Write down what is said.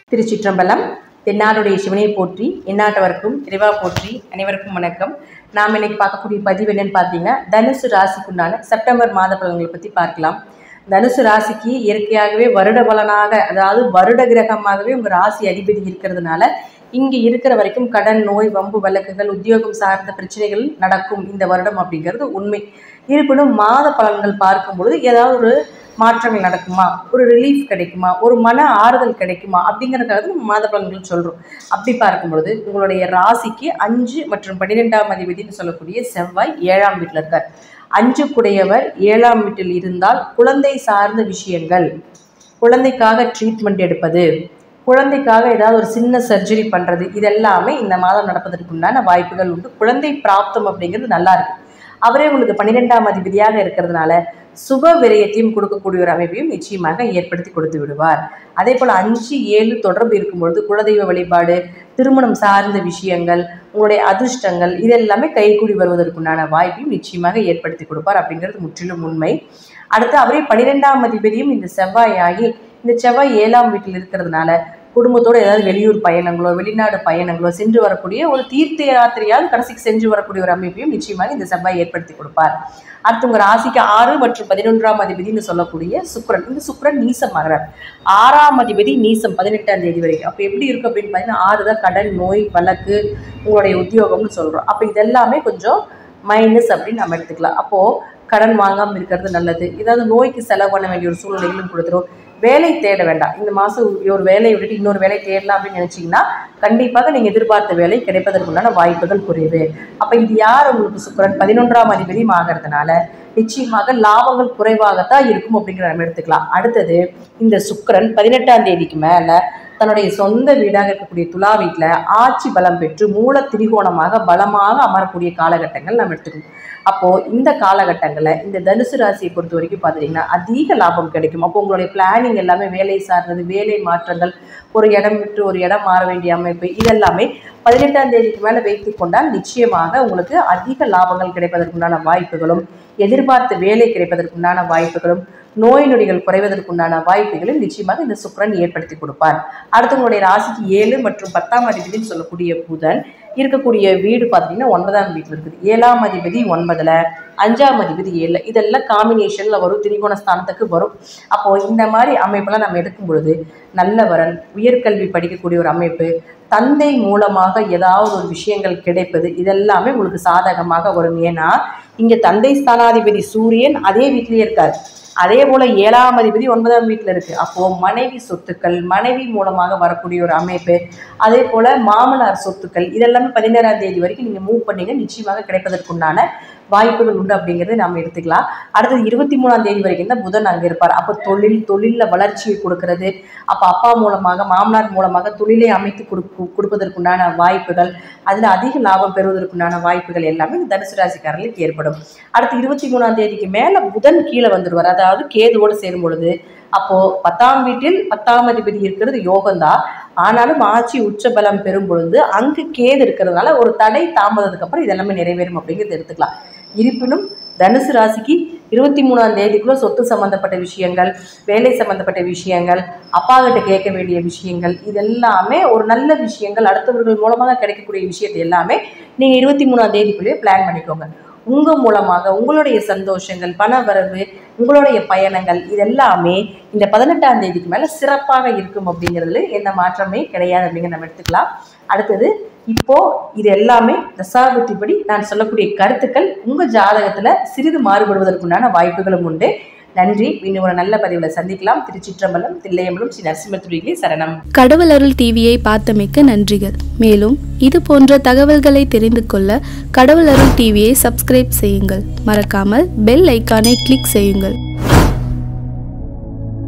திருச்சிற்றம்பலம் தென்னாடுடைய சிவனை போற்றி எந்நாட்டவர்க்கும் இறைவா போற்றி அனைவருக்கும் வணக்கம் நாம் இன்னைக்கு பார்க்கக்கூடிய பதிவு என்னன்னு பார்த்தீங்கன்னா தனுசு ராசிக்குண்டான செப்டம்பர் மாத பலன்களை பற்றி பார்க்கலாம் தனுசு ராசிக்கு இயற்கையாகவே வருட பலனாக அதாவது வருட கிரகமாகவே உங்கள் ராசி அதிபதி இருக்கிறதுனால இங்கே இருக்கிற வரைக்கும் கடன் நோய் வம்பு வழக்குகள் உத்தியோகம் சார்ந்த பிரச்சனைகள் நடக்கும் இந்த வருடம் அப்படிங்கிறது உண்மை இருப்பினும் மாத பலன்கள் பார்க்கும் பொழுது ஏதாவது ஒரு மாற்றங்கள் நடக்குமா ஒரு ரிலீஃப் கிடைக்குமா ஒரு மன ஆறுதல் கிடைக்குமா அப்படிங்கிறதுக்காக நம்ம மாத பலன்கள் சொல்கிறோம் அப்படி பார்க்கும் பொழுது உங்களுடைய ராசிக்கு அஞ்சு மற்றும் பன்னிரெண்டாம் அதிபதினு சொல்லக்கூடிய செவ்வாய் ஏழாம் வீட்டில் இருக்கார் அஞ்சு குடையவர் ஏழாம் வீட்டில் இருந்தால் குழந்தை சார்ந்த விஷயங்கள் குழந்தைக்காக ட்ரீட்மெண்ட் எடுப்பது குழந்தைக்காக ஏதாவது ஒரு சின்ன சர்ஜரி பண்ணுறது இதெல்லாமே இந்த மாதம் நடப்பதற்குண்டான வாய்ப்புகள் உண்டு குழந்தை பிராப்தம் அப்படிங்கிறது நல்லா இருக்கு அவரே உங்களுக்கு பன்னிரெண்டாம் அதிபதியாக இருக்கிறதுனால சுப விரயத்தையும் கொடுக்கக்கூடிய ஒரு அமைப்பையும் நிச்சயமாக ஏற்படுத்தி கொடுத்து விடுவார் அதே போல் அஞ்சு ஏழு தொடர்பு இருக்கும்பொழுது குலதெய்வ வழிபாடு திருமணம் சார்ந்த விஷயங்கள் உங்களுடைய அதிர்ஷ்டங்கள் இதெல்லாமே கைகூடி வருவதற்குண்டான வாய்ப்பையும் நிச்சயமாக ஏற்படுத்தி கொடுப்பார் அப்படிங்கிறது முற்றிலும் உண்மை அடுத்து அவரே பன்னிரெண்டாம் அதிபதியும் இந்த செவ்வாய் ஆகி இந்த செவ்வாய் ஏழாம் வீட்டில் இருக்கிறதுனால குடும்பத்தோடு ஏதாவது வெளியூர் பயணங்களோ வெளிநாடு பயணங்களோ சென்று வரக்கூடிய ஒரு தீர்த்த யாத்திரையாவது கடைசிக்கு சென்று வரக்கூடிய ஒரு அமைப்பையும் நிச்சயமாக இந்த செவ்வாய் ஏற்படுத்தி கொடுப்பார் அடுத்து உங்கள் ராசிக்கு ஆறு மற்றும் பதினொன்றாம் அதிபதினு சொல்லக்கூடிய சுக்ரன் இந்த சுக்ரன் நீசமாகிறார் ஆறாம் அதிபதி நீசம் பதினெட்டாம் தேதி வரைக்கும் அப்போ எப்படி இருக்கும் அப்படின்னு பார்த்தீங்கன்னா ஆறு தான் கடன் நோய் வழக்கு உங்களுடைய உத்தியோகம்னு சொல்கிறோம் அப்போ இதெல்லாமே கொஞ்சம் மைனஸ் அப்படின்னு நம்ம எடுத்துக்கலாம் அப்போது கடன் வாங்காமல் இருக்கிறது நல்லது ஏதாவது நோய்க்கு செலவு பண்ண வேண்டிய ஒரு சூழ்நிலைகளும் கொடுத்துரும் வேலை தேட வேண்டாம் இந்த மாதம் ஒரு வேலையை விட்டுட்டு இன்னொரு வேலை தேடலாம் அப்படின்னு நினச்சிங்கன்னா கண்டிப்பாக நீங்கள் எதிர்பார்த்த வேலை கிடைப்பதற்குண்டான வாய்ப்புகள் குறைவு அப்போ இது யார் உங்களுக்கு சுக்கரன் பதினொன்றாம் அதிபதியும் ஆகிறதுனால நிச்சயமாக லாபங்கள் குறைவாகத்தான் இருக்கும் அப்படிங்கிற நம்ம எடுத்துக்கலாம் அடுத்தது இந்த சுக்கரன் பதினெட்டாம் தேதிக்கு மேலே தன்னுடைய சொந்த வீடாக இருக்கக்கூடிய துலா வீட்டில் ஆட்சி பலம் பெற்று மூல திரிகோணமாக பலமாக அமரக்கூடிய காலகட்டங்கள் நம்ம எடுத்துக்கணும் அப்போது இந்த காலகட்டங்களில் இந்த தனுசு ராசியை பொறுத்த வரைக்கும் பார்த்துட்டிங்கன்னா அதிக லாபம் கிடைக்கும் அப்போ உங்களுடைய பிளானிங் எல்லாமே வேலை சார்ந்தது வேலை மாற்றங்கள் ஒரு இடம் விட்டு ஒரு இடம் மாற வேண்டிய அமைப்பு இதெல்லாமே பதினெட்டாம் தேதிக்கு மேலே வைத்து கொண்டால் நிச்சயமாக உங்களுக்கு அதிக லாபங்கள் கிடைப்பதற்குண்டான வாய்ப்புகளும் எதிர்பார்த்த வேலை கிடைப்பதற்குண்டான வாய்ப்புகளும் நோய் நொடிகள் குறைவதற்குண்டான வாய்ப்புகளும் நிச்சயமாக இந்த சுக்கரன் ஏற்படுத்தி கொடுப்பார் அடுத்து உங்களுடைய ராசிக்கு ஏழு மற்றும் பத்தாம் அதிபதினு சொல்லக்கூடிய புதன் இருக்கக்கூடிய வீடு பார்த்தீங்கன்னா ஒன்பதாம் வீட்டில் இருக்குது ஏழாம் அதிபதி ஒன்பதில் அஞ்சாம் அதிபதி ஏழில் இதெல்லாம் காம்பினேஷனில் வரும் திரிகோண ஸ்தானத்துக்கு வரும் அப்போது இந்த மாதிரி அமைப்பெல்லாம் நம்ம எடுக்கும் பொழுது நல்ல வரன் உயர்கல்வி படிக்கக்கூடிய ஒரு அமைப்பு தந்தை மூலமாக ஏதாவது ஒரு விஷயங்கள் கிடைப்பது இதெல்லாமே உங்களுக்கு சாதகமாக வரும் ஏன்னா இங்கே தந்தை ஸ்தானாதிபதி சூரியன் அதே வீட்டிலேயே இருக்கார் அதே போல் ஏழாம் அதிபதி ஒன்பதாம் வீட்டில் இருக்குது அப்போது மனைவி சொத்துக்கள் மனைவி மூலமாக வரக்கூடிய ஒரு அமைப்பு அதே போல் மாமனார் சொத்துக்கள் இதெல்லாமே பதினேழாம் தேதி வரைக்கும் நீங்கள் மூவ் பண்ணீங்க நிச்சயமாக கிடைப்பதற்குண்டான வாய்ப்புகள் உண்டு அப்படிங்கிறத நாம் எடுத்துக்கலாம் அடுத்தது இருபத்தி மூணாம் தேதி வரைக்கும் தான் புதன் அங்கே இருப்பார் அப்போ தொழில் தொழிலில் வளர்ச்சியை கொடுக்கறது அப்போ அப்பா மூலமாக மாமனார் மூலமாக தொழிலை அமைத்து கொடுக்கு கொடுப்பதற்குண்டான வாய்ப்புகள் அதில் அதிக லாபம் பெறுவதற்குண்டான வாய்ப்புகள் எல்லாமே இந்த தனுசு ராசிக்காரர்களுக்கு ஏற்படும் அடுத்து இருபத்தி மூணாம் தேதிக்கு மேலே புதன் கீழே வந்துடுவார் அதாவது கேதுவோடு சேரும் பொழுது அப்போது பத்தாம் வீட்டில் பத்தாம் அதிபதி இருக்கிறது யோகம்தான் ஆனாலும் ஆட்சி உச்ச பலம் பெறும் பொழுது அங்கு கேது இருக்கிறதுனால ஒரு தடை தாமதத்துக்கு அப்புறம் இதெல்லாமே நிறைவேறும் அப்படிங்கிறது எடுத்துக்கலாம் இருப்பினும் தனுசு ராசிக்கு இருபத்தி மூணாம் தேதிக்குள்ளே சொத்து சம்மந்தப்பட்ட விஷயங்கள் வேலை சம்மந்தப்பட்ட விஷயங்கள் அப்பா கிட்ட கேட்க வேண்டிய விஷயங்கள் இதெல்லாமே ஒரு நல்ல விஷயங்கள் அடுத்தவர்கள் மூலமாக கிடைக்கக்கூடிய விஷயத்தை எல்லாமே நீங்கள் இருபத்தி மூணாம் தேதிக்குள்ளேயே பிளான் பண்ணிக்கோங்க உங்கள் மூலமாக உங்களுடைய சந்தோஷங்கள் பண வரவு உங்களுடைய பயணங்கள் இதெல்லாமே இந்த பதினெட்டாம் தேதிக்கு மேலே சிறப்பாக இருக்கும் அப்படிங்கிறதுல எந்த மாற்றமே கிடையாது அப்படிங்கிற நம்ம எடுத்துக்கலாம் அடுத்தது இப்போ இது எல்லாமே தசாபுத்திப்படி நான் சொல்லக்கூடிய கருத்துக்கள் உங்கள் ஜாதகத்தில் சிறிது மாறுபடுவதற்குண்டான வாய்ப்புகளும் உண்டு நன்றி இன்னும் ஒரு நல்ல பதிவில் சந்திக்கலாம் திருச்சிற்றம்பலம் தில்லையம்பலம் ஸ்ரீ நரசிம்மத்துறையிலே சரணம் கடவுள் அருள் டிவியை பார்த்தமைக்க நன்றிகள் மேலும் இது போன்ற தகவல்களை தெரிந்து கொள்ள கடவுள் அருள் டிவியை சப்ஸ்கிரைப் செய்யுங்கள் மறக்காமல் பெல் ஐக்கானை கிளிக் செய்யுங்கள்